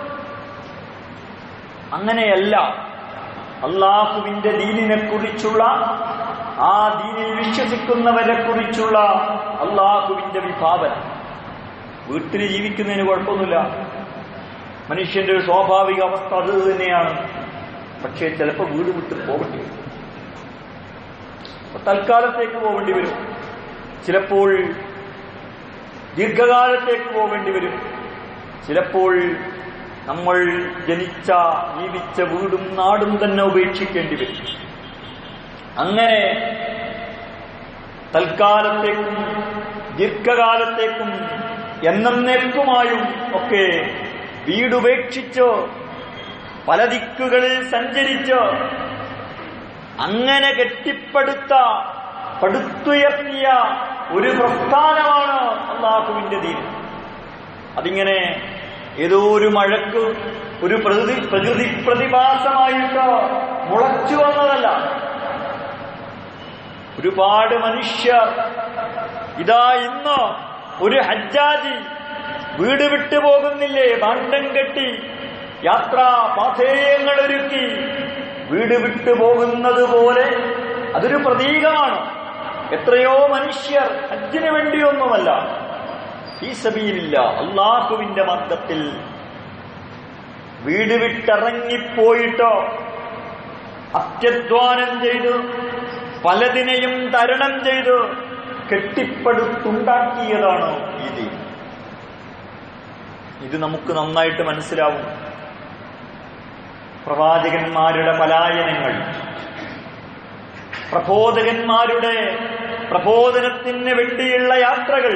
അങ്ങനെയല്ല അള്ളാഹുവിന്റെ ദീനിനെ കുറിച്ചുള്ള ആ ദീനിൽ വിശ്വസിക്കുന്നവരെ കുറിച്ചുള്ള അള്ളാഹുവിന്റെ വിഭാവന വീട്ടിൽ ജീവിക്കുന്നതിന് കുഴപ്പമൊന്നുമില്ല മനുഷ്യന്റെ ഒരു സ്വാഭാവിക അവസ്ഥ അത് തന്നെയാണ് പക്ഷേ ചിലപ്പോൾ വീട് വിട്ട് പോകേണ്ടി വരും അപ്പൊ തൽക്കാലത്തേക്ക് പോകേണ്ടി വരും ചിലപ്പോൾ ദീർഘകാലത്തേക്ക് പോകേണ്ടി വരും ചിലപ്പോൾ നമ്മൾ ജനിച്ച ജീവിച്ച വീടും നാടും തന്നെ ഉപേക്ഷിക്കേണ്ടി വരും അങ്ങനെ തൽക്കാലത്തേക്കും ദീർഘകാലത്തേക്കും എന്നേക്കുമായും ഒക്കെ വീടുപേക്ഷിച്ച് പല ദിക്കുകളിൽ സഞ്ചരിച്ച് അങ്ങനെ കെട്ടിപ്പടുത്ത പടുത്തുയർത്തിയ ഒരു പ്രസ്ഥാനമാണ് അള്ളാഹുവിന്റെ ദീൻ അതിങ്ങനെ ഏതോ ഒരു മഴക്ക് ഒരു പ്രകൃതി പ്രകൃതി പ്രതിഭാസമായിട്ട് മുളച്ചു വന്നതല്ല ഒരുപാട് മനുഷ്യർ ഇതാ ഇന്ന് ഒരു ഹജ്ജാജി വീട് വിട്ടു പോകുന്നില്ലേ ഭാണ്ഡം കെട്ടി യാത്രാ പാഥേയങ്ങൾ ഒരുക്കി വീട് വിട്ടു പോകുന്നത് പോലെ അതൊരു പ്രതീകമാണ് എത്രയോ മനുഷ്യർ ഹജ്ജിന് വേണ്ടിയൊന്നുമല്ല ഈ സബീലില്ല അള്ളാഹുവിന്റെ മാർഗത്തിൽ വീട് വിട്ടിറങ്ങിപ്പോയിട്ടോ അത്യധ്വാനം ചെയ്ത് പലതിനെയും തരണം ചെയ്ത് കെട്ടിപ്പടുത്തുണ്ടാക്കിയതാണ് ഈ ദീൻ ഇത് നമുക്ക് നന്നായിട്ട് മനസ്സിലാവും പ്രവാചകന്മാരുടെ പലായനങ്ങൾ പ്രബോധകന്മാരുടെ പ്രബോധനത്തിന് വേണ്ടിയുള്ള യാത്രകൾ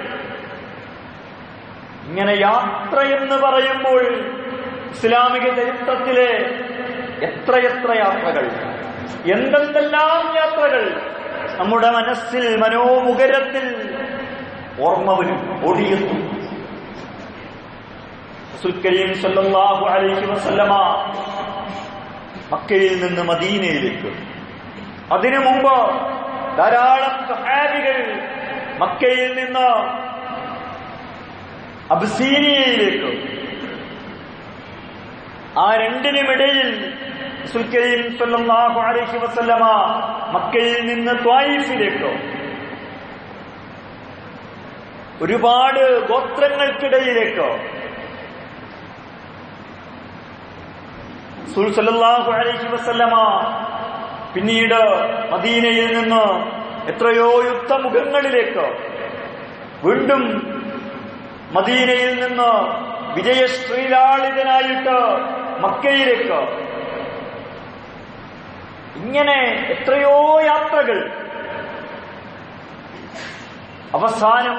ഇങ്ങനെ യാത്ര എന്ന് പറയുമ്പോൾ ഇസ്ലാമിക ചരിത്രത്തിലെ എത്രയെത്ര യാത്രകൾ എന്തെന്തെല്ലാം യാത്രകൾ നമ്മുടെ മനസ്സിൽ മനോമുഖരത്തിൽ ഓർമ്മ വരും ഓടിയെത്തും റസൂൽ കരീം സല്ലല്ലാഹു അലൈഹി വസല്ലമ മക്കയിൽ നിന്ന് മദീനയിലേക്ക് അതിനു മുമ്പ് ധാരാളം സഹാബികൾ മക്കയിൽ നിന്ന് അബ്സീനിയയിലേക്ക് ആ രണ്ടിനുമിടയിൽ റസൂൽ കരീം സല്ലല്ലാഹു അലൈഹി വസല്ലമ മക്കയിൽ നിന്ന് ത്വായിഫിലേക്കോ ഒരുപാട് ഗോത്രങ്ങൾക്കിടയിലേക്കോ റസൂൽ സല്ലല്ലാഹു അലൈഹി വസല്ലമ പിന്നീട് മദീനയിൽ നിന്ന് എത്രയോ യുദ്ധമുഖങ്ങളിലേക്ക് വീണ്ടും മദീനയിൽ നിന്ന് വിജയശ്രീലാളിതനായിട്ട് മക്കയിലേക്ക് ഇങ്ങനെ എത്രയോ യാത്രകൾ അവസാനം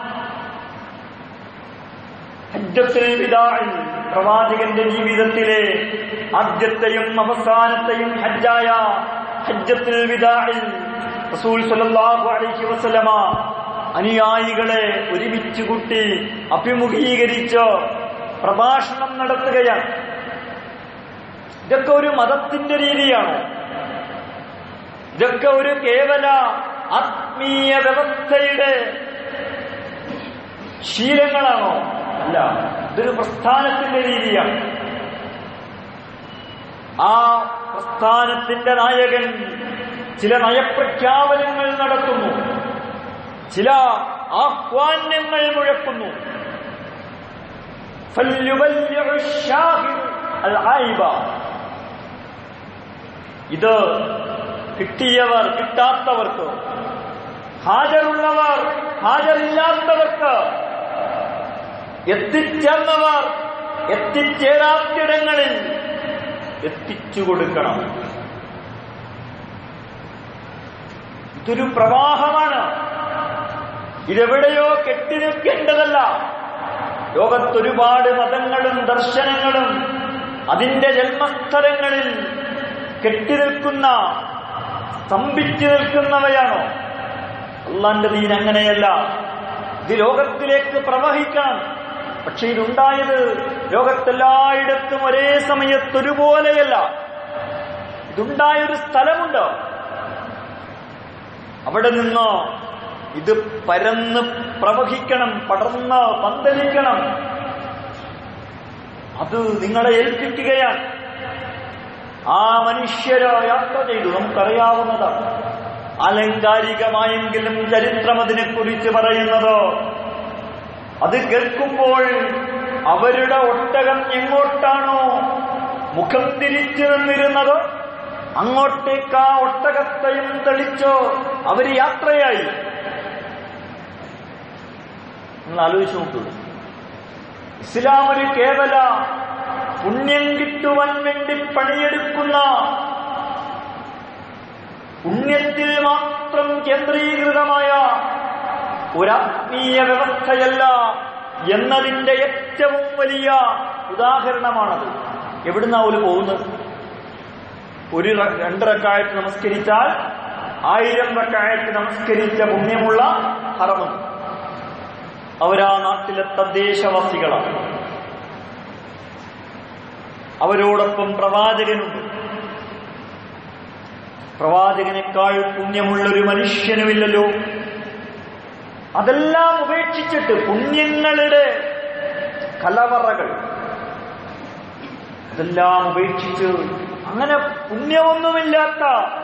ഹജ്ജത്തുൽ വിദാഇൽ പ്രവാചകന്റെ ജീവിതത്തിലെ ആദ്യത്തെയും അവസാനത്തെയും ഹജ്ജായ ഹജ്ജത്തുൽ വിദാഇൽ റസൂൽ സല്ലല്ലാഹു അലൈഹി വസല്ലമ അനുയായികളെ ഒരുമിച്ച് കൂട്ടി അഭിമുഖീകരിച്ച് പ്രഭാഷണം നടത്തുകയാണ് ഇതൊക്കെ ഒരു മതത്തിന്റെ രീതിയാണ് ഇതൊക്കെ ഒരു കേവല ആത്മീയ വ്യവസ്ഥയുടെ ശീലങ്ങളാണോ അല്ല ഇതൊരു പ്രസ്ഥാനത്തിന്റെ രീതിയാണ് ആ പ്രസ്ഥാനത്തിന്റെ നായകൻ ചില നയപ്രഖ്യാപനങ്ങൾ നടത്തുന്നു ചില ആഹ്വാനങ്ങൾ മുഴക്കുന്നു فليبلغ الشاهد العائب. ഇത് കിട്ടിയവർ കിട്ടാത്തവർക്ക് ഹാജരുള്ളവർ ഹാജരില്ലാത്തവർക്ക് എത്തിച്ചേർന്നവർ എത്തിച്ചേരാത്തിടങ്ങളിൽ എത്തിച്ചു കൊടുക്കണം ഇതൊരു പ്രവാഹമാണ് ഇതെവിടെയോ കെട്ടിനിൽക്കേണ്ടതല്ല ലോകത്തൊരുപാട് മതങ്ങളും ദർശനങ്ങളും അതിന്റെ ജന്മസ്ഥലങ്ങളിൽ കെട്ടിനിൽക്കുന്ന സ്തംഭിച്ചു നിൽക്കുന്നവയാണോ അള്ളാന്റെ ദീൻ അങ്ങനെയല്ല ഇത് ലോകത്തിലേക്ക് പ്രവഹിക്കണം പക്ഷെ ഇതുണ്ടായത് ലോകത്തെല്ലായിടത്തും ഒരേ സമയത്തൊരുപോലെയല്ല ഇതുണ്ടായൊരു സ്ഥലമുണ്ട് അവിടെ നിന്ന് ഇത് പരന്ന് പ്രവഹിക്കണം പടർന്ന് പന്തലിക്കണം അത് നിങ്ങളെ ഏൽപ്പിക്കുകയാണ് ആ മനുഷ്യര് യാത്ര ചെയ്തു നമുക്കറിയാവുന്നതാണ് ആലങ്കാരികമായെങ്കിലും ചരിത്രം അതിനെക്കുറിച്ച് പറയുന്നത് അത് കേൾക്കുമ്പോൾ അവരുടെ ഒട്ടകം എങ്ങോട്ടാണോ മുഖം തിരിച്ചു നിന്നിരുന്നത് അങ്ങോട്ടേക്ക് ആ ഒട്ടകത്തെയും തെളിച്ചോ അവര് യാത്രയായി നിങ്ങൾ ആലോചിച്ച് നോക്കൂ ഇസ്ലാം ഒരു കേവല പുണ്യം കിട്ടുവാൻ വേണ്ടി പണിയെടുക്കുന്ന പുണ്യത്തിൽ മാത്രം കേന്ദ്രീകൃതമായ ഒരാത്മീയ വ്യവസ്ഥയല്ല എന്നതിന്റെ ഏറ്റവും വലിയ ഉദാഹരണമാണത് എവിടുന്നാ ഒരു പോകുന്നത് ഒരു റ- രണ്ട് റക്കായത്ത് നമസ്കരിച്ചാൽ ആയിരം റക്കായത്ത് നമസ്കരിച്ച പുണ്യമുള്ള ഹറമുണ്ട് അവരാ നാട്ടിലെ തദ്ദേശവാസികളാണ് അവരോടൊപ്പം പ്രവാചകനുണ്ട് പ്രവാചകനേക്കാൾ പുണ്യമുള്ള ഒരു മനുഷ്യനുമില്ലല്ലോ അതെല്ലാം ഉപേക്ഷിച്ചിട്ട് പുണ്യങ്ങളുടെ കലവറകൾ അതെല്ലാം ഉപേക്ഷിച്ച് അങ്ങനെ പുണ്യമൊന്നുമില്ലാത്ത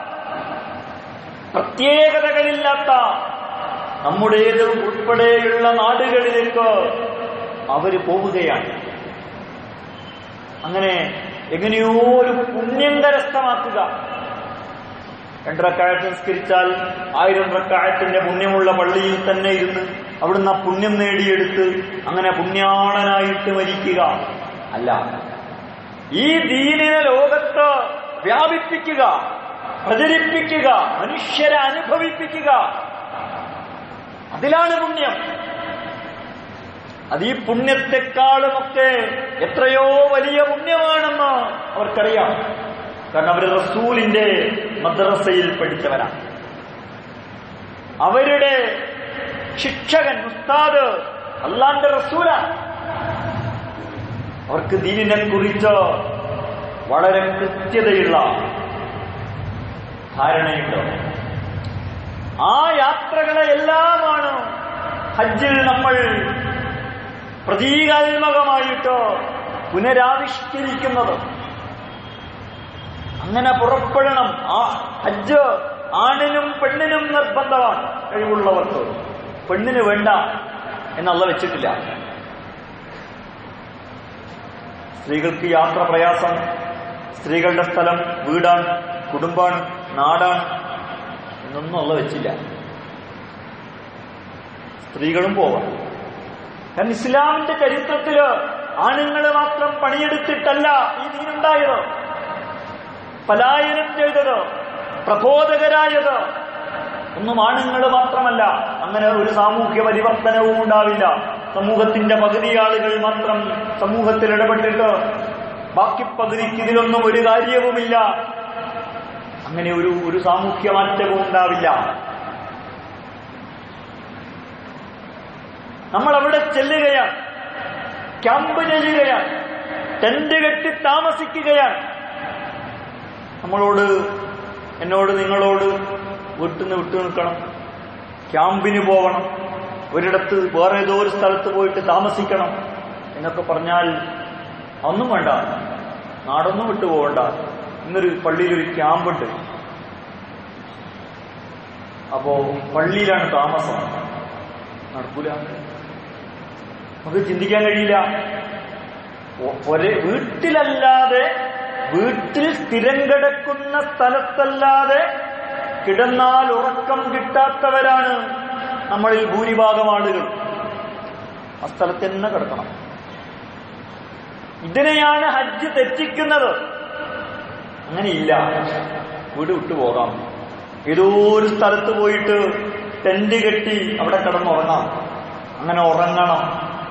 പ്രത്യേകതകളില്ലാത്ത നമ്മുടേത് ഉൾപ്പെടെയുള്ള നാടുകളിലേക്ക് അവര് പോവുകയാണ് അങ്ങനെ എങ്ങനെയോ ഒരു പുണ്യം കരസ്ഥമാക്കുക രണ്ടറക്കായത്ത് നിസ്കരിച്ചാൽ ആയിരം റക്കായത്തിന്റെ പുണ്യമുള്ള പള്ളിയിൽ തന്നെ ഇരുന്ന് അവിടുന്ന് ആ പുണ്യം നേടിയെടുത്ത് അങ്ങനെ പുണ്യാളനായിട്ട് മരിക്കുക അല്ല ഈ ദീനിനെ ലോകത്ത് വ്യാപിപ്പിക്കുക പ്രചരിപ്പിക്കുക മനുഷ്യരെ അനുഭവിപ്പിക്കുക അതിലാണ് പുണ്യം അത് ഈ പുണ്യത്തെക്കാളുമൊക്കെ എത്രയോ വലിയ പുണ്യമാണെന്ന് അവർക്കറിയാം കാരണം അവർ റസൂലിന്റെ മദ്രസയിൽ പഠിച്ചവരാണ് അവരുടെ ശിക്ഷകൻ ഉസ്താദ് അള്ളാന്റെ റസൂലാണ് അവർക്ക് ദീനിനെ കുറിച്ച് വളരെ കൃത്യതയുള്ള ധാരണയുണ്ട് ആ യാത്രകളെ എല്ലാമാണ് ഹജ്ജിൽ നമ്മൾ പ്രതീകാത്മകമായിട്ട് പുനരാവിഷ്കരിക്കുന്നത് അങ്ങനെ പുറപ്പെടണം ആ ഹജ്ജ് ആണിനും പെണ്ണിനും നിർബന്ധമാണ് കഴിവുള്ളവർക്ക് പെണ്ണിന് വേണ്ട എന്നുള്ള വെച്ചിട്ടില്ല സ്ത്രീകൾക്ക് യാത്ര പ്രയാസം സ്ത്രീകളുടെ സ്ഥലം വീടാണ് കുടുംബാണ് നാടാണ് എന്നൊന്നും ഉള്ള വെച്ചില്ല സ്ത്രീകളും പോവാം കാരണം ഇസ്ലാമിന്റെ ചരിത്രത്തില് ആണുങ്ങൾ മാത്രം പണിയെടുത്തിട്ടല്ല ഈ ദീനുണ്ടായത് പലായനം ചെയ്തത് പ്രബോധകരായത് ഒന്നും ആണുങ്ങൾ മാത്രമല്ല അങ്ങനെ ഒരു സാമൂഹ്യ പരിവർത്തനവും ഉണ്ടാവില്ല സമൂഹത്തിന്റെ പകുതി ആളുകൾ മാത്രം സമൂഹത്തിൽ ഇടപെട്ടിട്ട് ബാക്കി പകുതിക്ക് ഇതിലൊന്നും ഒരു കാര്യവുമില്ല അങ്ങനെ ഒരു ഒരു സാമൂഹ്യ മാറ്റവും ഉണ്ടാവില്ല നമ്മൾ അവിടെ ചെല്ലുകയാണ് ക്യാമ്പ് ചെയ്യുകയാണ് ടെന്റ് കെട്ടി താമസിക്കുകയാണ് നമ്മളോട് എന്നോട് നിങ്ങളോട് വീട്ടിൽ നിന്ന് വിട്ടു നിൽക്കണം ക്യാമ്പിന് പോകണം ഒരിടത്ത് വേറെ ഏതോ ഒരു സ്ഥലത്ത് പോയിട്ട് താമസിക്കണം എന്നൊക്കെ പറഞ്ഞാൽ ഒന്നും വേണ്ട നാടൊന്നും വിട്ടു പോകണ്ട ഇന്നൊരു പള്ളിയിൽ ഒരു ക്യാമ്പുണ്ട് അപ്പോ പള്ളിയിലാണ് താമസം നടക്കൂല നമുക്ക് ചിന്തിക്കാൻ കഴിയില്ല ഒ- ഒരേ വീട്ടിലല്ലാതെ വീട്ടിൽ സ്ഥിരം കിടക്കുന്ന സ്ഥലത്തല്ലാതെ കിടന്നാൽ ഉറക്കം കിട്ടാത്തവരാണ് നമ്മളിൽ ഭൂരിഭാഗം ആളുകൾ ആ സ്ഥലത്ത് തന്നെ കിടക്കണം ഇതിനെയാണ് ഹജ്ജ് തെറ്റിക്കുന്നത് അങ്ങനെയില്ല വീട് വിട്ടു പോകാം ഏതോ ഒരു സ്ഥലത്ത് പോയിട്ട് ടെന്റ് കെട്ടി അവിടെ കിടന്നുറങ്ങാം അങ്ങനെ ഉറങ്ങണം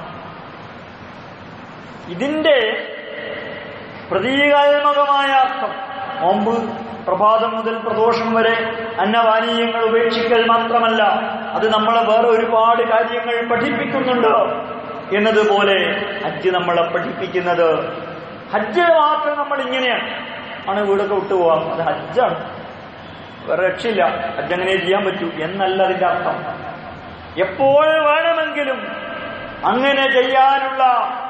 ഇതിന്റെ പ്രതീകാത്മകമായ അർത്ഥം നോമ്പ് പ്രഭാതം മുതൽ പ്രദോഷം വരെ അന്നപാനീയങ്ങൾ ഉപേക്ഷിക്കൽ മാത്രമല്ല അത് നമ്മളെ വേറെ ഒരുപാട് കാര്യങ്ങൾ പഠിപ്പിക്കുന്നുണ്ട് എന്നതുപോലെ ഹജ്ജ് നമ്മളെ പഠിപ്പിക്കുന്നത് ഹജ്ജ് മാത്രം നമ്മൾ ഇങ്ങനെയാണ് ആണ് വീടൊക്കെ വിട്ടുപോകാം അത് ഹജ്ജാണ് വേറെ രക്ഷയില്ല ഹജ്ജ് അങ്ങനെ ചെയ്യാൻ പറ്റൂ എന്നല്ല അതിന്റെ അർത്ഥം എപ്പോൾ വേണമെങ്കിലും അങ്ങനെ ചെയ്യാനുള്ള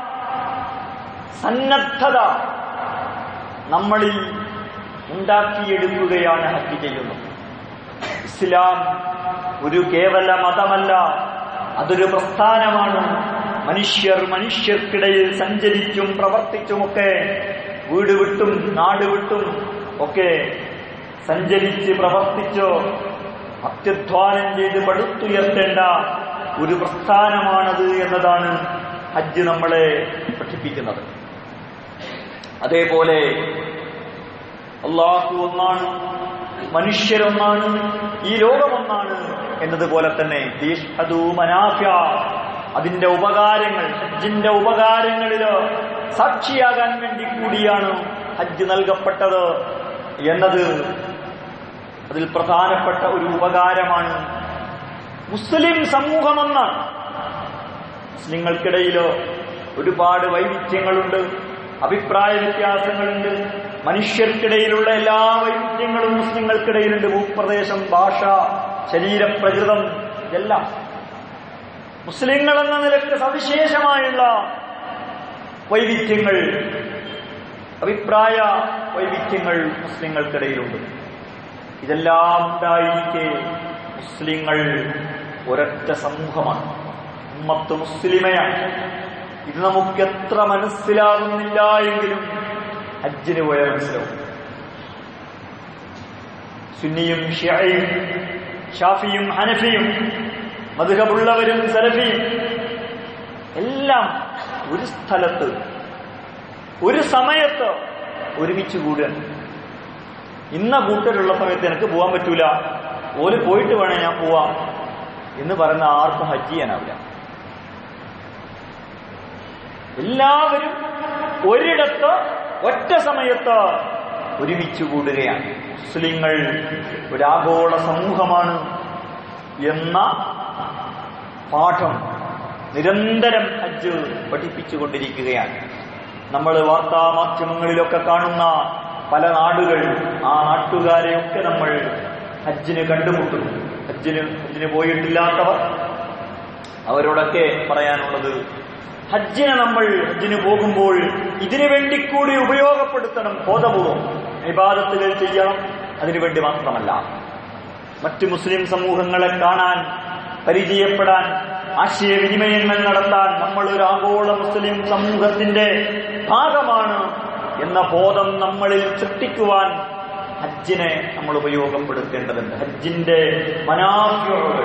സന്നദ്ധത നമ്മളിൽ ഉണ്ടാക്കിയെടുക്കുകയാണ് ഹജ്ജ് ചെയ്യുന്നത് ഇസ്ലാം ഒരു കേവല മതമല്ല അതൊരു പ്രസ്ഥാനമാണ് മനുഷ്യർ മനുഷ്യർക്കിടയിൽ സഞ്ചരിച്ചും പ്രവർത്തിച്ചുമൊക്കെ വീട് വിട്ടും നാട് വിട്ടും ഒക്കെ സഞ്ചരിച്ച് പ്രവർത്തിച്ചോ അത്യുധ്വാനം ചെയ്ത് പടുത്തുയർത്തേണ്ട ഒരു പ്രസ്ഥാനമാണത് എന്നതാണ് ഹജ്ജ് നമ്മളെ പഠിപ്പിക്കുന്നത് അതേപോലെ അള്ളാഹു ഒന്നാണ് മനുഷ്യരൊന്നാണ് ഈ ലോകമൊന്നാണ് എന്നതുപോലെ തന്നെ തീഷ്ഹദൂ മനാഫ്യ അതിന്റെ ഉപകാരങ്ങൾ ഹജ്ജിന്റെ ഉപകാരങ്ങളില് സാക്ഷിയാകാൻ വേണ്ടി കൂടിയാണ് ഹജ്ജ് നൽകപ്പെട്ടത് എന്നത് അതിൽ പ്രധാനപ്പെട്ട ഒരു ഉപകാരമാണ് മുസ്ലിം സമൂഹമെന്നാണ് മുസ്ലിങ്ങൾക്കിടയിൽ ഒരുപാട് വൈവിധ്യങ്ങളുണ്ട് അഭിപ്രായ വ്യത്യാസങ്ങളുണ്ട് മനുഷ്യർക്കിടയിലുള്ള എല്ലാ വൈവിധ്യങ്ങളും മുസ്ലിങ്ങൾക്കിടയിലുണ്ട് ഭൂപ്രദേശം ഭാഷ ശരീരപ്രകൃതം ഇതെല്ലാം മുസ്ലിങ്ങൾ എന്ന നിലക്ക് സവിശേഷമായുള്ള വൈവിധ്യങ്ങൾ അഭിപ്രായ വൈവിധ്യങ്ങൾ മുസ്ലിങ്ങൾക്കിടയിലുണ്ട് ഇതെല്ലാം ഉണ്ടായിരിക്കെ മുസ്ലിങ്ങൾ ഒരൊറ്റ സമൂഹമാണ് ഉമ്മത്ത് മുസ്ലിമയാണ് ഇത് നമുക്ക് എത്ര മനസ്സിലാകുന്നില്ല എങ്കിലും ഹജ്ജിന് പോയാൽ മനസ്സിലാവും സുന്നിയും ഷിയയും ഷാഫിയും ഹനഫിയും മധുഹബുള്ളവരും സലഫിയും എല്ലാം ഒരു സ്ഥലത്ത് ഒരു സമയത്ത് ഒരുമിച്ച് കൂടുകയാണ് ഇന്ന കൂട്ടരുള്ള സമയത്ത് എനിക്ക് പോകാൻ പറ്റൂല ഓല് പോയിട്ട് വേണേ ഞാൻ പോവാം എന്ന് പറയുന്ന ആർക്കും ഹജ്ജ് ചെയ്യാനാവില്ല എല്ലാവരും ഒരിടത്ത് ഒറ്റ സമയത്ത് ഒരുമിച്ച് കൂടുകയാണ് മുസ്ലിങ്ങൾ ഒരാഗോള സമൂഹമാണ് എന്ന പാഠം നിരന്തരം ഹജ്ജ് പഠിപ്പിച്ചുകൊണ്ടിരിക്കുകയാണ് നമ്മൾ വാർത്താ മാധ്യമങ്ങളിലൊക്കെ കാണുന്ന പല നാടുകൾ ആ നാട്ടുകാരെയൊക്കെ നമ്മൾ ഹജ്ജിന് കണ്ടുമുട്ടും ഹജ്ജിന് ഹജ്ജിന് പോയിട്ടില്ലാത്തവർ അവരോടൊക്കെ പറയാനുള്ളത് ഹജ്ജിനെ നമ്മൾ ഹജ്ജിന് പോകുമ്പോൾ ഇതിനു വേണ്ടി കൂടി ഉപയോഗപ്പെടുത്തണം ബോധപൂർവം ഇബാദത്തുകൾ ചെയ്യണം അതിനുവേണ്ടി മാത്രമല്ല മറ്റു മുസ്ലിം സമൂഹങ്ങളെ കാണാൻ പരിചയപ്പെടാൻ ആശയവിനിമയങ്ങൾ നടത്താൻ നമ്മൾ ഒരു ആഗോള മുസ്ലിം സമൂഹത്തിന്റെ ഭാഗമാണ് എന്ന ബോധം നമ്മളിൽ സൃഷ്ടിക്കുവാൻ ഹജ്ജിനെ നമ്മൾ ഉപയോഗപ്പെടുത്തേണ്ടതുണ്ട് ഹജ്ജിന്റെ മനാഫ്യകൾ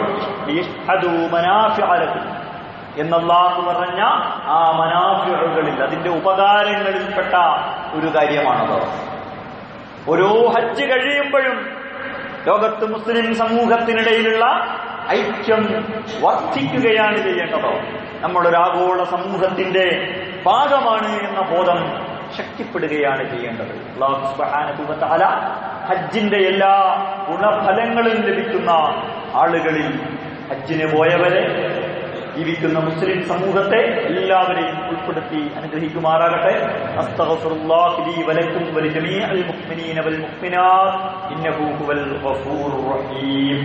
എന്നല്ലാഹു പറഞ്ഞ ആ മനാഫ്യകളിൽ അതിന്റെ ഉപകാരങ്ങളിൽപ്പെട്ട ഒരു കാര്യമാണത് ഓരോ ഹജ്ജ് കഴിയുമ്പോഴും ലോകത്ത് മുസ്ലിം സമൂഹത്തിനിടയിലുള്ള ഐക്യം വർദ്ധിക്കുകയാണ് ചെയ്യേണ്ടത് നമ്മളൊരു ആഗോള സമൂഹത്തിന്റെ ഭാഗമാണ് എന്ന ബോധം ശക്തിപ്പെടുകയാണ് ചെയ്യേണ്ടത് അല്ലാഹു സുബ്ഹാനഹു വ തആല ഹജ്ജിന്റെ എല്ലാ ഗുണഫലങ്ങളും ലഭിക്കുന്ന ആളുകളിൽ ഹജ്ജിന് പോയവരെ ജീവിക്കുന്ന മുസ്ലിം സമൂഹത്തെ എല്ലാവരെയും ഉൾപ്പെടുത്തി അനുഗ്രഹിക്കുമാറാകട്ടെ അസ്തഗ്ഫിറുല്ലാഹി ലീ വലക്കും വലിജമീഅൽ മുഅ്മിനീന വൽ മുഅ്മിനാത്ത് ഇന്നഹു ഹുവൽ ഗഫൂറുർ റഹീം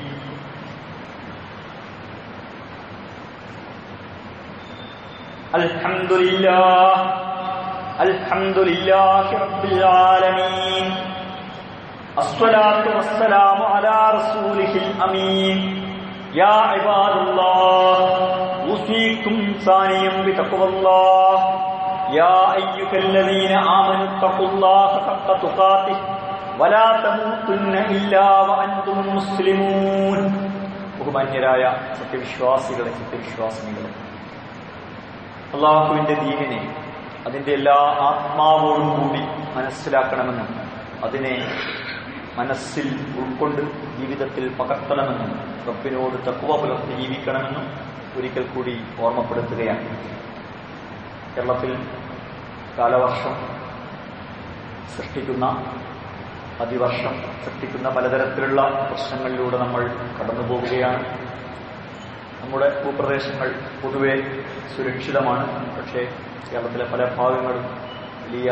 الحمد لله الحمد لله رب العالمين الصلاة والسلام على رسوله الأمين يا عباد الله أوصيكم ثانيا بتقوى الله يا أيها الذين آمنوا اتقوا الله حق تقاته ولا تموتن إلا وأنتم مسلمون ബഹുമാന്യരായ സത്യവിശ്വാസികളെ സത്യവിശ്വാസിനികളെ അള്ളാഹുവിന്റെ ദീനിനെ അതിന്റെ എല്ലാ ആത്മാവോടും കൂടി മനസ്സിലാക്കണമെന്നും അതിനെ മനസ്സിൽ ഉൾക്കൊണ്ട് ജീവിതത്തിൽ പകർത്തണമെന്നും റബ്ബിനോട് തക്കുവ പുലർത്തി ജീവിക്കണമെന്നും ഒരിക്കൽ കൂടി ഓർമ്മപ്പെടുത്തുകയാണ് കേരളത്തിൽ കാലവർഷം സൃഷ്ടിക്കുന്ന അതിവർഷം സൃഷ്ടിക്കുന്ന പലതരത്തിലുള്ള പ്രശ്നങ്ങളിലൂടെ നമ്മൾ കടന്നു പോവുകയാണ് നമ്മുടെ ഭൂപ്രദേശങ്ങൾ പൊതുവെ സുരക്ഷിതമാണ് പക്ഷേ കേരളത്തിലെ പല ഭാഗങ്ങളും വലിയ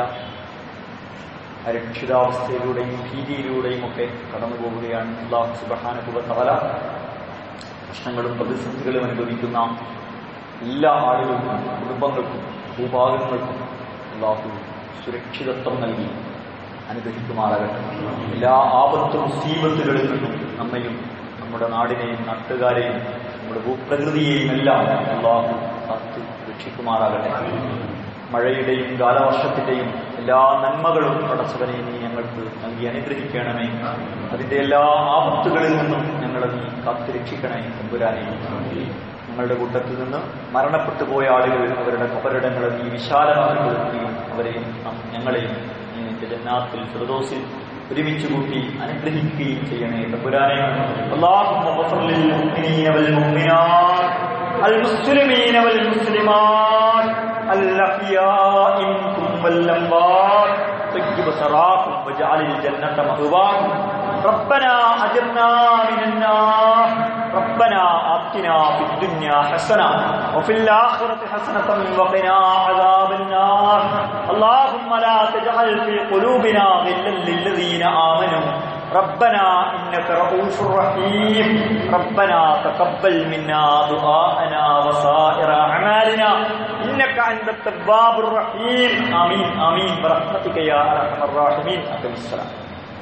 അരക്ഷിതാവസ്ഥയിലൂടെയും ഭീതിയിലൂടെയും ഒക്കെ കടന്നു പോവുകയാണ് അള്ളാഹു സുബഹാനുഭവത്തവല പ്രശ്നങ്ങളും പ്രതിസന്ധികളും അനുഭവിക്കുന്ന എല്ലാ ആളുകൾക്കും കുടുംബങ്ങൾക്കും ഭൂഭാഗങ്ങൾക്കും അള്ളാഹു സുരക്ഷിതത്വം നൽകി അനുഗ്രഹിക്കുമാറാകട്ടെ എല്ലാ ആപത്തും സീപത്തുകളിൽ നിന്നും നമ്മയും നമ്മുടെ നാടിനെയും നാട്ടുകാരെയും നമ്മുടെ ഭൂപ്രകൃതിയെയും എല്ലാം അള്ളാഹു കാത്തു രക്ഷിക്കുമാറാകട്ടെ മഴയുടെയും കാലവർഷത്തിന്റെയും എല്ലാ നന്മകളും പടച്ചവനെ നീ ഞങ്ങൾക്ക് നൽകി അനുഗ്രഹിക്കണമേ അതിന്റെ എല്ലാ ആപത്തുകളിൽ നിന്നും ഞങ്ങളെ നീ കാത്തു രക്ഷിക്കണേ തമ്പുരാനെ ഞങ്ങളുടെ കൂട്ടത്തിൽ നിന്ന് മരണപ്പെട്ടു പോയ ആളുകൾ അവരുടെ കബറിടങ്ങളെ നീ വിശാലമാക്കി കൊടുക്കുകയും അവരെയും നം- ഞങ്ങളെയും നീ നിന്റെ ജന്നാത്തിൽ ഫിർദൗസിൽ ഒരുമിച്ച് കൂട്ടി അനുഗ്രഹിക്കുകയും ചെയ്യണേ തമ്പുരാനെ اللهم اغفر للمؤمنين والمؤمنات المسلمين والمسلمات الأحياء منكم والأموات طيب سراكم واجعل الجنة مأواكم ربنا أجرنا من النار ربنا آتنا في الدنيا حسنة وفي الآخرة حسنة وقنا عذاب النار اللهم لا تجعل في قلوبنا غلا للذين آمنوا ربنا إنك رؤوف رحيم ربنا تقبل منا دعاءنا وسائر أعمالنا إنك أنت التواب الرحيم آمين آمين برحمتك يا أرحم الراحمين أقم السلام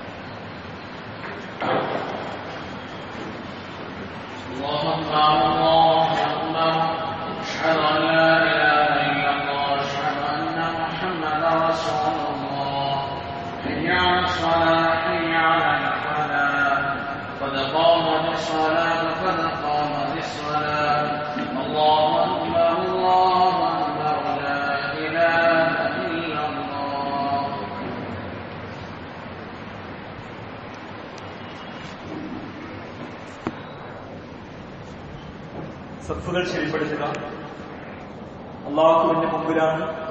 الله أكبر الله أكبر أشهد أن لا إله إلا الله أشهد أن محمدا رسول الله حي على الصلاة حي على الفلاح قد قامت الصلاة قد قامت الصلاة الله أكبر الله أكبر لا إله إلا الله സത്തുകൾ ശരിപ്പെടുത്തുക അള്ളാഹുവിന്റെ മുമ്പിലാണ്